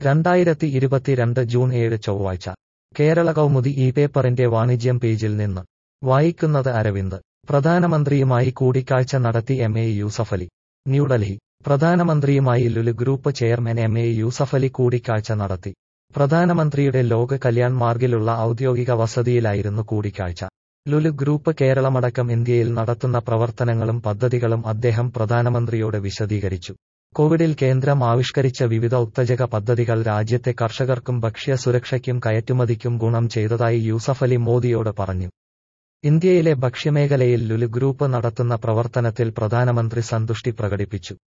രണ്ടായിരത്തി ഇരുപത്തിരണ്ട് ജൂൺ ഏഴ് ചൊവ്വാഴ്ച കേരള കൗമുദി ഈ പേപ്പറിന്റെ വാണിജ്യം പേജിൽ നിന്ന് വായിക്കുന്നത് അരവിന്ദ് പ്രധാനമന്ത്രിയുമായി കൂടിക്കാഴ്ച നടത്തി എം എ യൂസഫലി ന്യൂഡൽഹി പ്രധാനമന്ത്രിയുമായി Lulu group chairman M A Yusuffali കൂടിക്കാഴ്ച നടത്തി പ്രധാനമന്ത്രിയുടെ ലോക് കല്യാൺ മാർഗിലുള്ള ഔദ്യോഗിക വസതിയിലായിരുന്നു കൂടിക്കാഴ്ച ലുലു ഗ്രൂപ്പ് കേരളമടക്കം ഇന്ത്യയിൽ നടത്തുന്ന പ്രവർത്തനങ്ങളും പദ്ധതികളും അദ്ദേഹം പ്രധാനമന്ത്രിയോട് വിശദീകരിച്ചു കോവിഡിൽ കേന്ദ്രം ആവിഷ്കരിച്ച വിവിധ ഉത്തേജക പദ്ധതികൾ രാജ്യത്തെ കർഷകർക്കും ഭക്ഷ്യ സുരക്ഷയ്ക്കും കയറ്റുമതിക്കും ഗുണം ചെയ്തതായി യൂസഫലി മോദിയോട് പറഞ്ഞു ഇന്ത്യയിലെ ഭക്ഷ്യമേഖലയിൽ ലുലു ഗ്രൂപ്പ് നടത്തുന്ന പ്രവർത്തനത്തിൽ പ്രധാനമന്ത്രി സന്തുഷ്ടി പ്രകടിപ്പിച്ചു